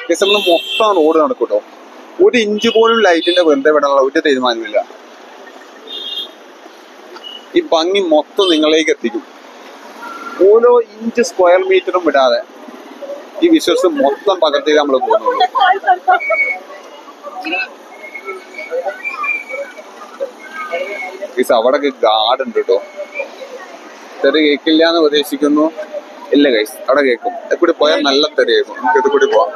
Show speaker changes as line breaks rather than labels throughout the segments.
Guys നമ്മൾ മൊത്തം road നടക്കും കേട്ടോ ഒരു ഇഞ്ച് പോലും ലൈറ്റിന്റെ വെറുതെ വിടാനുള്ള ഒരു തീരുമാനമില്ല ഈ ഭംഗി മൊത്തം നിങ്ങളിലേക്ക് എത്തിക്കും ഓരോ ഇഞ്ച് സ്ക്വയർ മീറ്ററും വിടാതെ ഈ വിശ്വസ് മൊത്തം പകർത്തി നമ്മൾ പോകുന്നുള്ളൂ ഗൈസ് അവിടെ ഗാർഡ് ഉണ്ട് കേട്ടോ തെറി കേൾക്കില്ല എന്ന് പ്രതീക്ഷിക്കുന്നു ഇല്ല ഗൈസ് അവിടെ കേൾക്കും ഇത് കൂടി പോയാൽ നല്ല തെറി കേൾക്കും നമുക്ക് ഇത് കൂടി പോവാം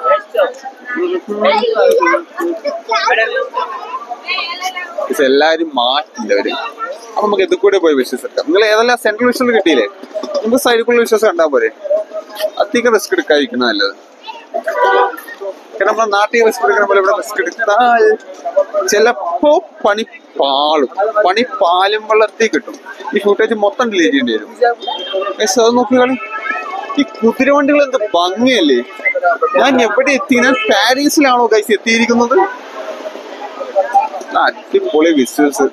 ഗൈസ് എല്ലാരും മാറ്റില്ല അവര് അപ്പൊ നമുക്ക് ഇത് കൂടി പോയി വിശ്വസിക്കാം നിങ്ങൾ ഏതെല്ലാം സെൻട്രൽ വിശ്വസ് കിട്ടിയില്ലേ നമുക്ക് സൈഡിൽ വിശ്വാസം കണ്ടാ പോരെ അധികം റിസ്ക് എടുക്കാതിരിക്കുന്ന നല്ലത് കാരണം നമ്മുടെ നാട്ടിൽ റിസ്ക് എടുക്കുന്ന പോലെ ഇവിടെ റിസ്ക് എടുത്താൽ ചിലപ്പോ പണി പാളും പണി പാലും വളർത്തി കിട്ടും ഈ ഫുട്ടേജ് മൊത്തം ഡിലീറ്റ് ചെയ്യേണ്ടി വരും ഗൈസ് അത് നോക്കിക്കളി ഈ കുതിരവണ്ടികൾ എന്ത് ഭംഗിയല്ലേ ഞാൻ എവിടെ എത്തി ഞാൻ പാരീസിലാണോ ഗൈസ് എത്തിയിരിക്കുന്നത് ആ, അടിപൊളി വിശ്വസ്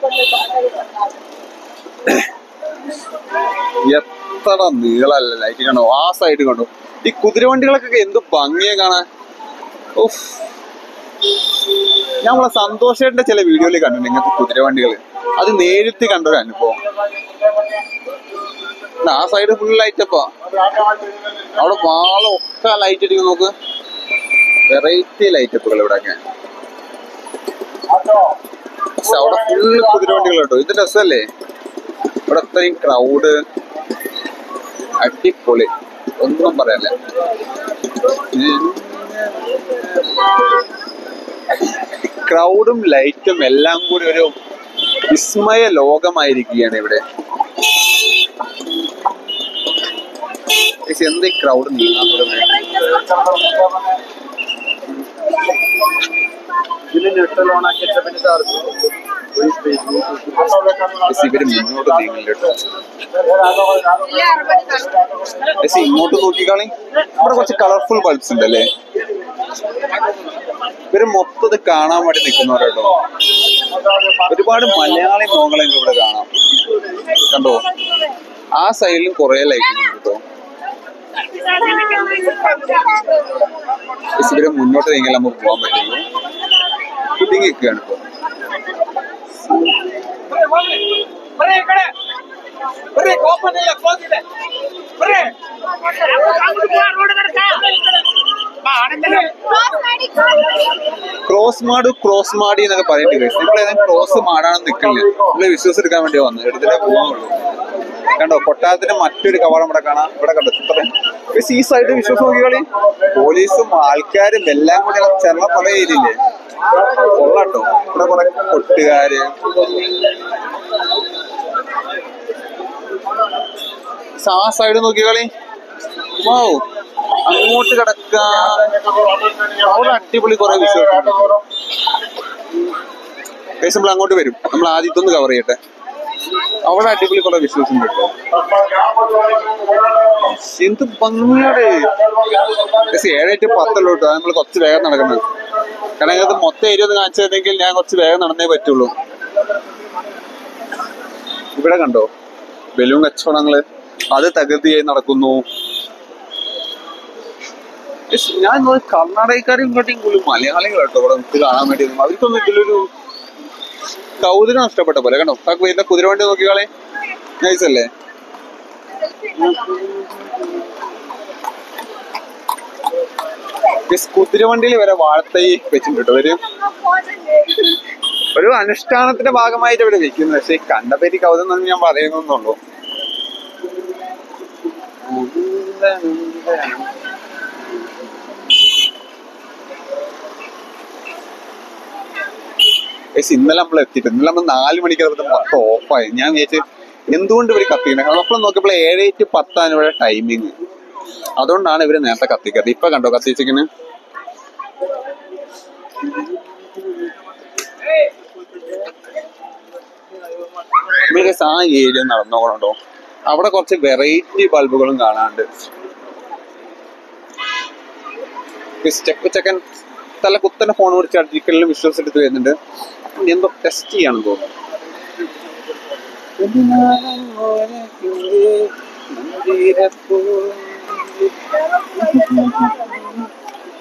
എത്ര നീളല്ല ലൈറ്റ് കണ്ടോ ആ സൈഡ് കണ്ടോ ഈ കുതിരവണ്ടികളൊക്കെ എന്ത് ഭംഗിയെ കാണാൻ ഉഫ്. ഞാൻ നമ്മളെ സന്തോഷേട്ടന്റെ ചില വീഡിയോയിൽ കണ്ടിട്ടുണ്ട് ഇങ്ങനത്തെ കുതിരവണ്ടികൾ അത് നേരിട്ട് കണ്ട ഒരു അനുഭവം ദാ ആ സൈഡ് ഫുൾ ലൈറ്റ് അപ്പാ അവിടെ വാളൊക്കെ ലൈറ്റ് അടിക്കും നോക്ക് വെറൈറ്റി ലൈറ്റ് അപ്പുകൾ ഇവിടെയൊക്കെ പക്ഷെ അവിടെ ഫുള്ള് കുതിരവണ്ടികൾ കേട്ടോ ഇത് രസമല്ലേ ഇവിടെ അത്രയും ക്രൗഡ് അടിപൊളി ഒന്നും പറയാനില്ല ക്രൗഡും ലൈറ്റും എല്ലാം കൂടി ഒരു വിസ്മയ ലോകമായിരിക്കുകയാണ് ഇവിടെ പക്ഷെ എന്ത് ക്രൗഡ് നീങ്ങാൻ
ഇതിന് ന്യൂട്രൽ ഓൺ ആക്കി വെച്ചപ്പിന് ചാർജ്
ഇവര് മുന്നോട്ട് നീങ്ങില്ല കേട്ടോ പക്ഷെ ഇങ്ങോട്ട് നോക്കിക്കാളി ഇവിടെ കുറച്ച് കളർഫുൾ ബൾബ്സ് ഉണ്ടല്ലേ ഇവര് മൊത്തത് കാണാൻ വേണ്ടി നിൽക്കുന്നവരാട്ടോ ഒരുപാട് മലയാളി മുഖങ്ങളെ ഇവിടെ കാണാം കണ്ടോ ആ സൈഡിലും കുറെ ലൈറ്റ് ഉണ്ട് കേട്ടോ പക്ഷെ ഇവര് മുന്നോട്ട് നീങ്ങിയാൽ നമുക്ക് പോകാൻ പറ്റുള്ളൂ കുടുങ്ങി നിൽക്കുകയാണ് ഇപ്പൊ
ಬರೇ ಈ ಕಡೆ ಬರೇ ಓಪನ್ ಇಲ್ಲ ಕ್ಲೋಸ್ ಇದೆ ಬರೇ
ക്രോസ് മാട് ക്രോസ് മാടി എന്നൊക്കെ പറയേണ്ടി വരും നമ്മൾ ഏതായാലും ക്രോസ് മാടാണെന്ന് നിൽക്കില്ല നമ്മള് വിശ്വസ് എടുക്കാൻ വേണ്ടി വന്നത് എടുത്തിട്ടേ പോകുന്നുള്ളൂ കണ്ടോ കൊട്ടാരത്തിന് മറ്റൊരു കവാടം ഇവിടെ കാണാം ഇവിടെ കണ്ടോ ചിത്രം പക്ഷെ ഈ സൈഡ് വിശ്വസ് നോക്കിക്കളി പോലീസും ആൾക്കാരും എല്ലാം കൂടി ചെറ പല ഏരിയയില്ലേ കൊള്ളാട്ടോ ഇവിടെ കുറെ കൊട്ടുകാര് പക്ഷെ ആ സൈഡ് നോക്കിക്കളി വൗ അങ്ങോട്ട് കിടക്ക അവിടെ അടിപൊളി കുറെ വിശ്വാസം ഏകദേശം നമ്മൾ അങ്ങോട്ട് വരും നമ്മൾ ആദ്യത്തെ ഒന്ന് കവർ ചെയ്യട്ടെ അവിടെ അടിപൊളി കുറെ വിശ്വാസം കിട്ടും എന്ത് ഭംഗിയാണ് ഏകദേശം ഏഴ് ടു പത്തുള്ളൂ കേട്ടോ നമ്മൾ കുറച്ച് വേഗം നടക്കുന്നത് കാരണം ഇത് മൊത്തം ഏരിയ ഒന്ന് കാണിച്ചതെങ്കിൽ ഞാൻ കുറച്ച് വേഗം നടന്നേ പറ്റുള്ളൂ ഇവിടെ കണ്ടോ ബലൂൺ കച്ചവടങ്ങള് അത് തകൃതിയായി നടക്കുന്നു Yes, ഞാൻ നോക്കി കർണാടകക്കാരും ഇങ്ങോട്ടും കൂടുതൽ മലയാളികൾ കേട്ടോ ഇവിടെ നമുക്ക് കാണാൻ വേണ്ടി വരുന്നത്. അവർക്കൊന്നും ഇതിലൊരു കൗതുകം നഷ്ടപ്പെട്ട പോലെ കണ്ടോ ആ വരുന്ന കുതിരവണ്ടി നോക്കിയാളെ നൈസ് അല്ലേ Yes, കുതിരവണ്ടിയിൽ വരെ വാഴത്തൈ വെച്ചിട്ടുണ്ട് കേട്ടോ ഇവര് ഒരു അനുഷ്ഠാനത്തിന്റെ ഭാഗമായിട്ട് ഇവിടെ വെക്കുന്നത് പക്ഷെ കണ്ടപ്പേരി കൗതുകം എന്ന് ഞാൻ പറയുന്നുള്ളൂ പക്ഷെ ഇന്നലെ നമ്മൾ എത്തിയിട്ട് ഇന്നലെ നമ്മൾ നാല് മണിക്ക് മൊത്തം ഓഫായി ഞാൻ വിചാരിച്ചു എന്തുകൊണ്ട് ഇവർ കത്തിക്കണേ അപ്പോൾ നോക്കിയപ്പോൾ ഏഴ് ടു പത്താണ് ഇവിടെ ടൈമിങ് അതുകൊണ്ടാണ് ഇവര് നേരത്തെ കത്തിക്കത് ഇപ്പൊ കണ്ടോ കത്തിച്ചിരിക്കുന്നത് ഇവർക്ക് ആ ഏരിയ നടന്നോക്കണോ അവിടെ കുറച്ച് വെറൈറ്റി ബൾബുകളും കാണാണ്ട് സ്റ്റെപ്പ് ചെക്കൻ തല കുത്തനെ ഫോൺ പിടിച്ച് അടിക്കലിലും വിശ്വാസം എടുത്ത് വരുന്നുണ്ട് എന്തോ ടെസ്റ്റ് ചെയ്യാണെന്ന് തോന്നുന്നു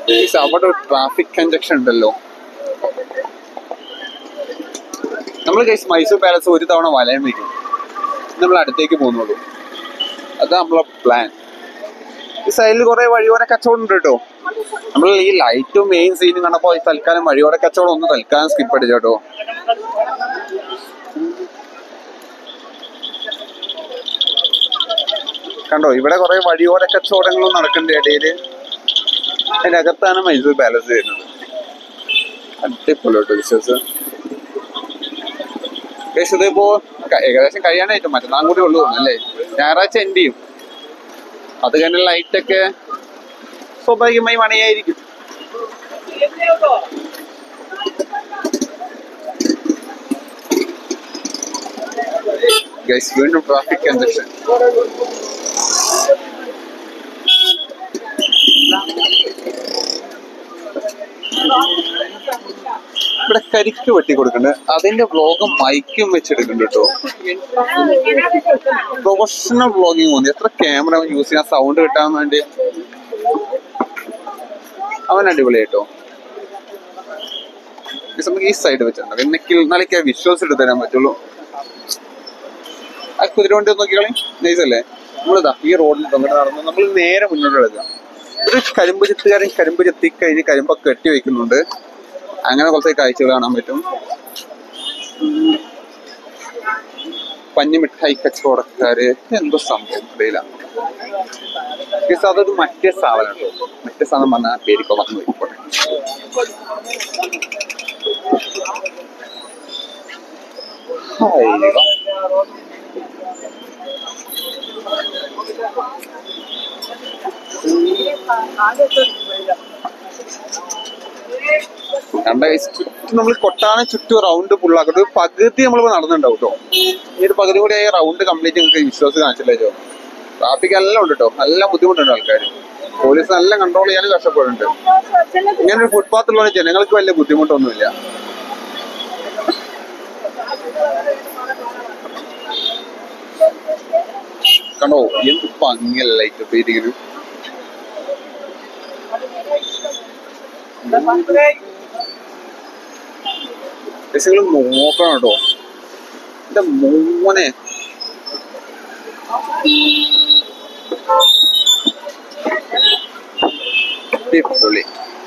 Guys, അവിടെ ഒരു ട്രാഫിക് കഞ്ചക്ഷൻ ഉണ്ടല്ലോ നമ്മൾ ഗൈസ് മൈസൂർ പാലസ് ഒരു തവണ വലയം വയ്ക്കും നമ്മൾ അടുത്തേക്ക് പോകുന്നുള്ളൂ അതാ നമ്മളെ പ്ലാൻ ഈ സൈഡിൽ കുറെ വഴിയോര കച്ചവടം ഉണ്ട് കേട്ടോ നമ്മൾ ഈ ലൈറ്റും മെയിൻ സീനും കണ്ടപ്പോ ഈ തൽക്കാലം വഴിയോര കച്ചവടം ഒന്ന് തൽക്കാലം സ്കിപ്പ് അടിച്ചു കേട്ടോ കണ്ടോ ഇവിടെ കുറെ വഴിയോര കച്ചവടങ്ങളും നടക്കുന്നുണ്ട് ഇടയില് അതിന്റെ അകത്താണ് മൈസൂർ പാലസ് വരുന്നത് അടിപൊളി കേട്ടോ വിശ്വസ് കേസ് ഇതിപ്പോ ക- ഏകദേശം കഴിയാനായിട്ടും മറ്റന്നാൾ കൂടി ഉള്ളൂ അല്ലേ ഞായറാഴ്ച എൻഡ് ചെയ്യും അത് കഴിഞ്ഞ ലൈറ്റൊക്കെ സ്വാഭാവികമായി മണിയായിരിക്കും ഗൈസ് വീണ്ടും ട്രാഫിക് കൺജക്ഷൻ ഇവിടെ കരിക്ക് വെട്ടി കൊടുക്കുന്നുണ്ട് അതിന്റെ വ്ലോഗും മൈക്കും വെച്ചെടുക്കുന്നുണ്ട് കേട്ടോ പ്രൊഫഷണൽ വ്ളോഗിങ് തോന്നി എത്ര ക്യാമറ യൂസ് ചെയ്യാൻ സൗണ്ട് കിട്ടാൻ വേണ്ടി അവൻ അടിപൊളി കേട്ടോ ഇത് നമുക്ക് ഈ സൈഡ് വെച്ചിട്ടുണ്ട് എന്നെങ്കിൽ നാളേക്ക് വിശ്വാസം എടുത്ത് തരാൻ പറ്റുള്ളൂ ആ കുതിര വണ്ടി ഒന്ന് നോക്കിക്കളി നൈസ് അല്ലേ നമ്മളിതാ ഈ റോഡിൽ അങ്ങോട്ട് നടന്നു നമ്മൾ നേരെ മുന്നോട്ട് എടുക്കുക ഒരു കരിമ്പ് ചെത്തുകാരൻ കരിമ്പ് ചെത്തി കഴിഞ്ഞ് കരിമ്പൊക്കെ കെട്ടി വെക്കുന്നുണ്ട് അങ്ങനെ കുറച്ച് കാഴ്ചകൾ കാണാൻ പറ്റും ഉം. പഞ്ഞിമിഠായി കച്ചവടക്കാര് എന്തോ സംഭവം അറിയില്ല ഗയ്സ്, അതൊരു മറ്റേ സാധനം കേട്ടോ മറ്റേ സാധനം പറഞ്ഞാൽ പേരിപ്പോ വന്നു പോയിക്കോട്ടെ ഹായ്. കണ്ട guys, ചുറ്റും നമ്മൾ കൊട്ടാനെ ചുറ്റും റൗണ്ട് ഫുള്ളാക്കട്ടെ ഒരു പകുതി നമ്മൾ നടന്നുണ്ടാവും കേട്ടോ ഈ ഒരു പകുതി കൂടി ആയി റൗണ്ട് കംപ്ലീറ്റ് നിങ്ങൾക്ക് വിശ്വാസം കാണിച്ചില്ലേ ചോ ട്രാഫിക് എല്ലാം ഉണ്ട് കേട്ടോ നല്ല ബുദ്ധിമുട്ടുണ്ട് ആൾക്കാർ പോലീസ് നല്ല കൺട്രോൾ ചെയ്യാനും കഷ്ടപ്പെടുന്നുണ്ട് ഇങ്ങനെ ഒരു ഫുട്പാത്ത് ഉള്ള ജനങ്ങൾക്ക് വലിയ ബുദ്ധിമുട്ടൊന്നുമില്ല കണ്ടോ എന്ത് ഭംഗിയല്ല ലൈറ്റ് ഒക്കെ ഇരിക്കുന്നു നിങ്ങൾ നോക്കണം കേട്ടോ എന്റെ മോനെ അടിപൊളി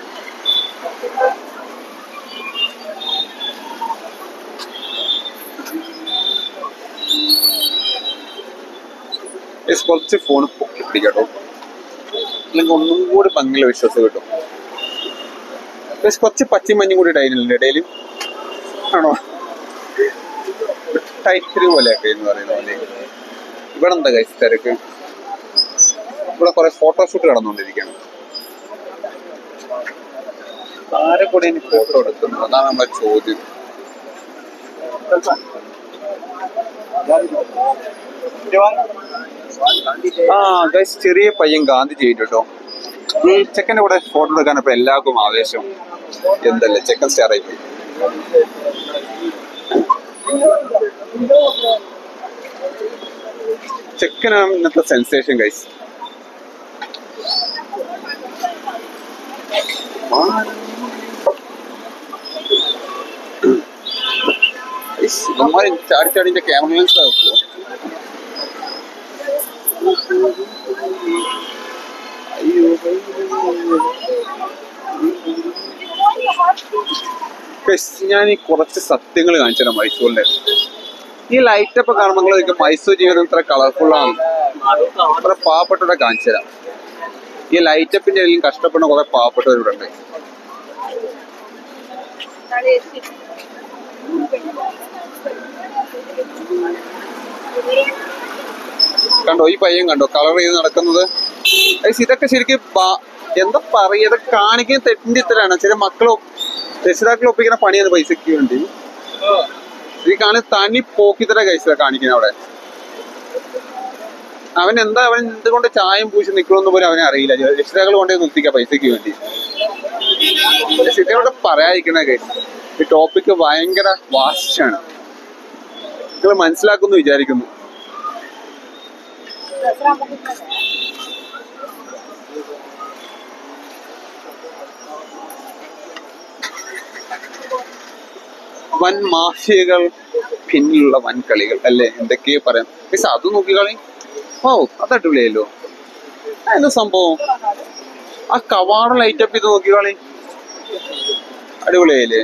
Guys, കുറച്ച് ഫോൺ പൊക്കി പിടിക്കട്ടോ അല്ലെങ്കിൽ ഒന്നും കൂടി ഭംഗിയുള്ള വിശ്വാസം കിട്ടും Guys, കുറച്ച് പച്ചയും മഞ്ഞും കൂടി ഇടയിലുണ്ട് ഇടയിൽ ആണോ ടൈറ്ററി പോലെയൊക്കെ എന്ന് പറയുന്ന പോലെ ഇവിടെ എന്താ കഴിച്ച് തിരക്ക് ഇവിടെ കുറെ ഫോട്ടോഷൂട്ട് നടന്നുകൊണ്ടിരിക്കുകയാണ് ആരെ കൂടെ ഇനി ഫോട്ടോ എടുക്കുന്നു അതാണ് നമ്മളെ ചോദ്യം ആ ഗൈസ് ചെറിയ പയ്യൻ ഗാന്ധി ചെയ്തു കേട്ടോ ഈ ചെക്കന്റെ കൂടെ ഫോട്ടോ എടുക്കാൻ ഇപ്പൊ എല്ലാവർക്കും ആവേശം എന്തല്ലേ ചെക്കൻ സ്റ്റാർ ആയി പോയി ചെക്കനാണ് ഇന്നത്തെ സെൻസേഷൻ ഗൈസ് ചാടി ചാടിന്റെ ക്യാമറ ലെൻസ് ആക്കുമോ Guys, ഞാൻ ഈ കുറച്ച് സത്യങ്ങൾ കാണിച്ചു തരാം മൈസൂരിന്റെ ഈ ലൈറ്റ് ഒക്കെ കാണുമ്പോൾ നിങ്ങൾ ചോദിക്കും, മൈസൂർ ജീവിതം ഇത്ര കളർഫുൾ ആണ് കുറെ പാവപ്പെട്ടവരെ കാണിച്ചു തരാം ഈ ലൈറ്റപ്പിന്റെ എല്ലാം കഷ്ടപ്പെടുന്ന കുറെ പാവപ്പെട്ടവരിവിടെ ഉണ്ട് കണ്ടോ ഈ പയ്യൻ കണ്ടോ കളർ ചെയ്ത് നടക്കുന്നത് Guys, ഇതൊക്കെ ശരിക്കും പ- എന്താ പറയുക ഇതൊക്കെ കാണിക്കുന്ന തെറ്റിന്റെ ഇത്തരാണ് ചില മക്കളോ രക്ഷിതാക്കൾ ഒപ്പിക്കുന്ന പണിയാണ് പൈസക്ക് വേണ്ടി ഈ കാണി തനി പോക്കിത്തര കഴിച്ചതാ കാണിക്കുന്നത് അവിടെ അവൻ എന്താ അവൻ എന്തുകൊണ്ട് ചായം പൂശി നിൽക്കണമെന്ന് പോലും അവനെ അറിയില്ല രക്ഷിതാക്കൾ കൊണ്ടേ നിർത്തിക്കാം പൈസക്ക് വേണ്ടി ശരിയോടെ പറയാതിരിക്കണ കേസ് ഈ ടോപ്പിക്ക് ഭയങ്കര വാസ്റ്റാണ് നിങ്ങൾ മനസ്സിലാക്കുന്നു വിചാരിക്കുന്നു വൻ മാഫിയകൾ പിന്നിലുള്ള വൻ കളികൾ അല്ലേ എന്തൊക്കെയോ പറയാം പക്ഷെ അത് നോക്കിക്കളി ഓ അത് അടിപൊളിയല്ലോ എന്താ സംഭവം ആ കവാട ലൈറ്റ് അപ്പ് ഇത് നോക്കിക്കളി അടിപൊളിയായില്ലേ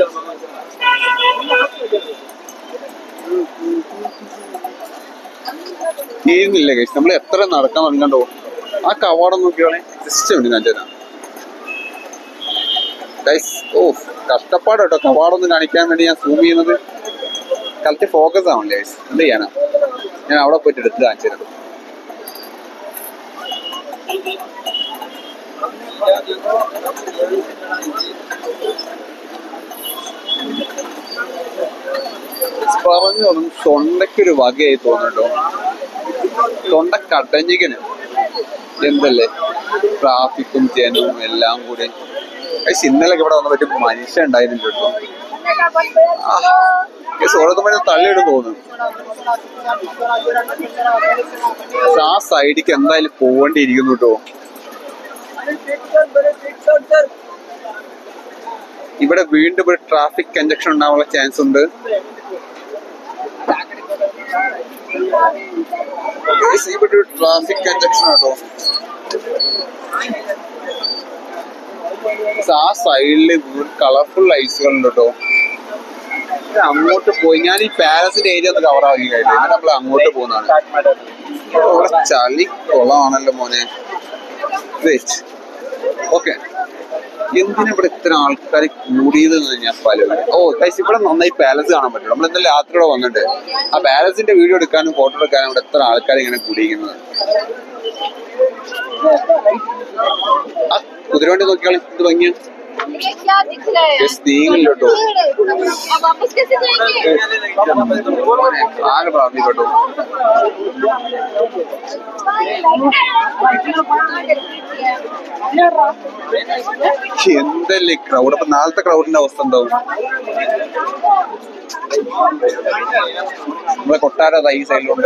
തീരുന്നില്ല കേസ് നമ്മൾ എത്ര നടക്കാൻ തുടങ്ങണ്ടോ ആ കവാടം നോക്കിയോളെ ജസ്റ്റ് വേണ്ടി ഞാൻ തരാം ഗൈസ് ഓ കഷ്ടപ്പാട് കേട്ടോ കവാടൊന്ന് കാണിക്കാൻ വേണ്ടി ഞാൻ സൂം ചെയ്യുന്നത് കറക്റ്റ് ഫോക്കസ് ആവണില്ലേ ഗൈസ് എന്ത് ചെയ്യാനാ ഞാൻ അവിടെ പോയിട്ട് എടുത്ത് കാണിച്ചു തരാം പറഞ്ഞു തോന്നും തൊണ്ടയ്ക്കൊരു വകയായി തോന്നുന്നുണ്ടോ തൊണ്ട കടഞ്ഞിക്കണ് എന്തല്ലേ ട്രാഫിക്കും ജനവും എല്ലാം കൂടി പക്ഷെ ഇന്നലെയൊക്കെ ഇവിടെ വന്ന പറ്റിയ മനുഷ്യ ഉണ്ടായിരുന്നില്ല കേട്ടോ സോളത്തുമ്പോൾ തള്ളിയിട്ട് തോന്നുന്നു പക്ഷെ ആ സൈഡിക്ക് എന്തായാലും പോവേണ്ടിയിരിക്കുന്നു കേട്ടോ ഇവിടെ വീണ്ടും ഒരു ട്രാഫിക് കഞ്ചക്ഷൻ ഉണ്ടാവാനുള്ള ചാൻസ് ഉണ്ട് Guys, ഇവിടെ ഒരു ട്രാഫിക് കഞ്ചക്ഷൻ ആട്ടോ പക്ഷെ ആ സൈഡില് കളർഫുൾ ലൈറ്റ്സുകൾ ഉണ്ട് കേട്ടോ അങ്ങോട്ട് പോയി ഞാൻ ഈ പാലസിന്റെ ഏരിയ ഒന്ന് കവർ ആക്കി കഴിഞ്ഞു എന്നിട്ട് നമ്മൾ അങ്ങോട്ട് പോകുന്നതാണ് ഇവിടെ ചളി കുളമാണല്ലോ മോനെ ഓക്കെ എന്തിനാ ഇവിടെ ഇത്ര ആൾക്കാർ കൂടിയത് എന്ന് ഞാൻ പല ഓ ഗൈസ് ഇവിടെ നന്നായി പാലസ് കാണാൻ പറ്റും നമ്മൾ ഇന്നലെ രാത്രി ഇവിടെ വന്നിട്ട് ആ പാലസിന്റെ വീഡിയോ എടുക്കാനും ഫോട്ടോ എടുക്കാനും ഇവിടെ എത്ര ആൾക്കാർ ഇങ്ങനെ കൂടിയിരിക്കുന്നത് ആ കുതിരവണ്ടി നോക്കിയാൽ ഇത് ഭംഗിയാണ്
ये क्या दिख रहा है
Yes, നീങ്ങില്ല കേട്ടോ
अब वापस कैसे जाएंगे
ആകെ ട്രാഫിക് കേട്ടോ എന്തല്ലേ ക്രൗഡ് അപ്പൊ നാളത്തെ ക്രൗഡിന്റെ അവസ്ഥ എന്താവും നമ്മളെ കൊട്ടാര ദാ ഈ സൈഡിലുണ്ട്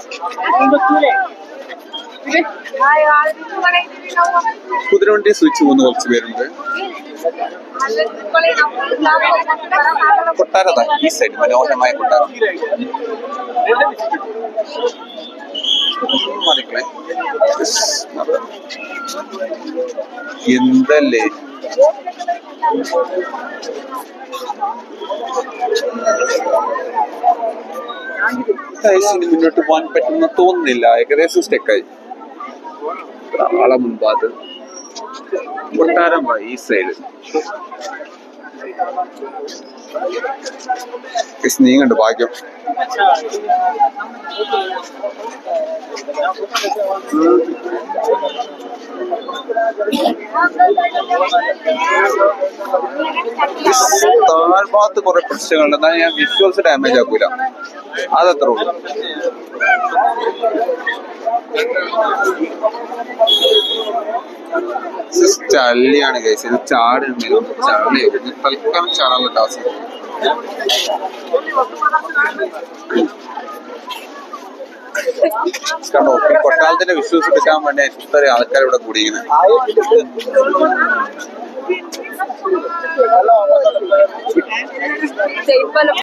കുതിരവണ്ടി സ്വിച്ച് പോകുന്ന കുറച്ച് പേരുണ്ട് കൊട്ടാര ദാ ഈ സൈഡ് മനോഹരമായ കൊട്ടാരം മാറിക്കളെ എന്തല്ലേ ടൈസിന് മുന്നോട്ട് പോകാൻ പറ്റുന്ന തോന്നുന്നില്ല ഏകദേശം സ്റ്റെക്കായി ആളെ മുമ്പാത് കൊട്ടാരം വാ, ഈ സൈഡ് നീങ്ങണ്ട് ഭാഗ്യം താഴ്ഭാഗത്ത് കുറെ പ്രശ്നങ്ങളുണ്ട് എന്നാൽ ഞാൻ വിഷ്വൽസ് ഡാമേജ് ആക്കൂല അതത്ര ഉള്ളൂ ചള്ളിയാണ് കേസ് ഇത് ചാടുന്നില്ല ചള്ളി ഇത് തൽക്കാലം ചാടാനുള്ള ടാസ്ക് കണ്ടോ ഈ കൊട്ടാലത്തിന്റെ വിശ്വാസം എടുക്കാൻ വേണ്ടി എത്ര ആൾക്കാർ ഇവിടെ കൂടിയിരിക്കുന്നത്
Safe